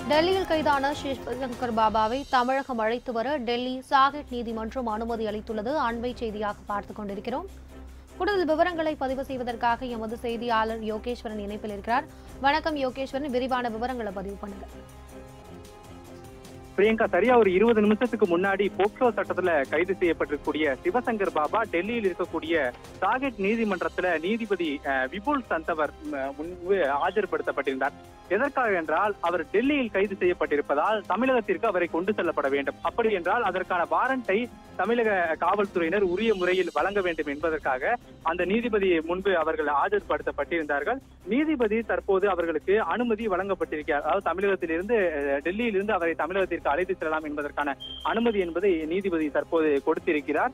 டெல்லியில் கைதான சிவசங்கர் பாபாவை தமிழகம் அழைத்து வர டெல்லி சாகெட் நீதிமன்றம் அனுமதி அளித்துள்ளது அண்மை செய்தியாக பார்த்துக் கொண்டிருக்கிறோம் கூடுதல் விவரங்களை பதிவு செய்வதற்காக எமது செய்தியாளர் யோகேஸ்வரன் இணைப்பில் இருக்கிறார் வணக்கம் யோகேஸ்வரன் விரிவான விவரங்களை பதிவு பண்ணுங்க பிரியங்கா சரியா ஒரு இருபது நிமிஷத்துக்கு முன்னாடி போக்சோ சட்டத்துல கைது செய்யப்பட்டிருக்கக்கூடிய சிவசங்கர் பாபா டெல்லியில் இருக்கக்கூடிய சாகெட் நீதிமன்றத்துல நீதிபதி அஹ், விபுல் சந்தவர் ம, முன்பு ஆஜர்படுத்தப்பட்டிருந்தார் எதற்காக என்றால் அவர் டெல்லியில் கைது செய்யப்பட்டிருப்பதால் தமிழகத்திற்கு அவரை கொண்டு செல்லப்பட வேண்டும் அப்படி என்றால் அதற்கான வாரண்டை தமிழக காவல்துறையினர் உரிய முறையில் வழங்க வேண்டும் என்பதற்காக அந்த நீதிபதி முன்பு அவர்கள் ஆஜர்படுத்தப்பட்டிருந்தார்கள் நீதிபதி தற்போது அவர்களுக்கு அனுமதி வழங்கப்பட்டிருக்கிறார் அதாவது தமிழகத்திலிருந்து அஹ், டெல்லியிலிருந்து அவரை தமிழகத்திற்கு அழைத்து செல்லலாம் என்பதற்கான அனுமதி என்பதை நீதிபதி தற்போது கொடுத்திருக்கிறார்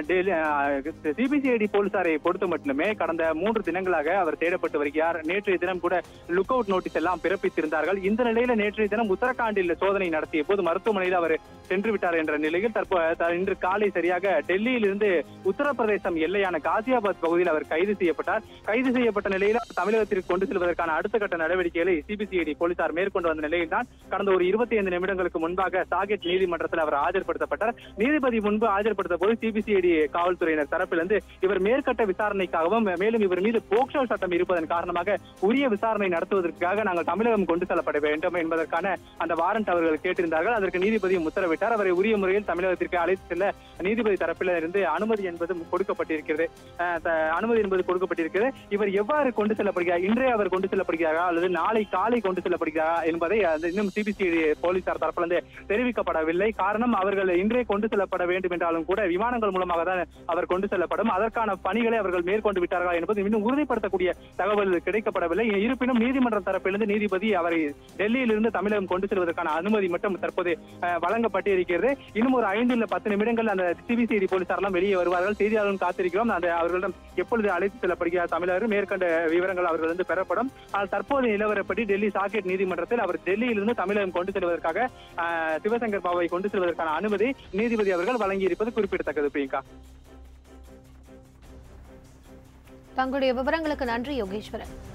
சிபிசிஐடி போலீசாரை பொறுத்த மட்டுமே கடந்த மூன்று தினங்களாக அவர் தேடப்பட்டு வருகிறார் நேற்றைய தினம் கூட லுக் அவுட் நோட்டீஸ் எல்லாம் பிறப்பித்திருந்தார்கள் இந்த நிலையில நேற்றைய தினம் உத்தரகாண்டில் சோதனை நடத்திய போது மருத்துவமனையில் அவர் சென்று விட்டார் என்ற நிலையில் தற்போது இன்று காலை சரியாக டெல்லியிலிருந்து உத்தரப்பிரதேசம் எல்லையான காசியாபாத் பகுதியில் அவர் கைது செய்யப்பட்டார் கைது செய்யப்பட்ட நிலையில் தமிழகத்திற்கு கொண்டு செல்வதற்கான அடுத்த கட்ட நடவடிக்கைகளை சிபிசிஐடி போலீசார் மேற்கொண்டு வந்த நிலையில் தான் கடந்த ஒரு இருபத்தி ஐந்து நிமிடங்களுக்கு முன்பாக சாகெட் நீதிமன்றத்தில் அவர் ஆஜர்படுத்தப்பட்டார் நீதிபதி முன்பு ஆஜர்படுத்த போது சிபிசிஐடி காவல்துறையினர் தரப்பிலிருந்து இவர் மேற்கட்ட விசாரணைக்காகவும் மேலும் இவர் மீது போக்சோ சட்டம் இருப்பதன் காரணமாக உரிய விசாரணை நடத்துவதற்காக நாங்கள் தமிழகம் கொண்டு செல்லப்பட வேண்டும் என்பதற்கான அந்த வாரண்ட் அவர்கள் கேட்டிருந்தார்கள் அதற்கு நீதிபதியும் உத்தரவிட்டார் அவரை உரிய முறையில் தமிழகத்திற்கு அழைத்து செல்ல நீதிபதி தரப்பில் இருந்து அனுமதி என்பது கொடுக்கப்பட்டிருக்கிறது அஹ் த- அனுமதி என்பது கொடுக்கப்பட்டிருக்கிறது இவர் எவ்வாறு கொண்டு செல்லப்படுகிறார் இன்றைய அவர் கொண்டு செல்லப்படுகிறாரா அல்லது நாளை காலை கொண்டு செல்லப்படுகிறாரா என்பதை அந்த இன்னும் சிபிசிஐடி போலீசார் தரப்பிலிருந்து தெரிவிக்கப்படவில்லை காரணம் அவர்கள் இன்றே கொண்டு செல்லப்பட வேண்டும் என்றாலும் கூட விமானங்கள் மூலமாக தான் அவர் கொண்டு செல்லப்படும் அதற்கான பணிகளை அவர்கள் மேற்கொண்டு விட்டார்களா என்பது இன்னும் உறுதிப்படுத்தக்கூடிய தகவல் கிடைக்கப்படவில்லை இருப்பினும் நீதிமன்ற தரப்பிலிருந்து நீதிபதி அவரை டெல்லியிலிருந்து தமிழகம் கொண்டு செல்வதற்கான அனுமதி மட்டும் தற்போது அஹ், வழங்கப்பட்டிருக்கிறது இன்னும் ஒரு ஐந்து இல்ல பத்து நிமிடங்கள் அந்த சிபிசிஐடி போலீசார் எல்லாம் வெளியே வருவார்கள் செய்தியாளர்களும் காத்திருக்கிறோம் அந்த அவர்களிடம் எப்பொழுது அழைத்து செல்லப்படுகிறார் தமிழர் மேற்கண்ட விவரங்கள் அவர்கள் வந்து பெறப்படும் ஆனால் தற்போது நிலவரப்படி டெல்லி சாக்கெட் நீதிமன்றத்தில் அவர் டெல்லியிலிருந்து தமிழகம் கொண்டு செல்வதற்காக அஹ், சிவசங்கர் பாபாவை கொண்டு செல்வதற்கான அனுமதி நீதிபதி அவர்கள் வழங்கியிருப்பது குறிப்பிடத்தக்கது பிரியங்கா தங்களுடைய விவரங்களுக்கு நன்றி யோகேஸ்வரன்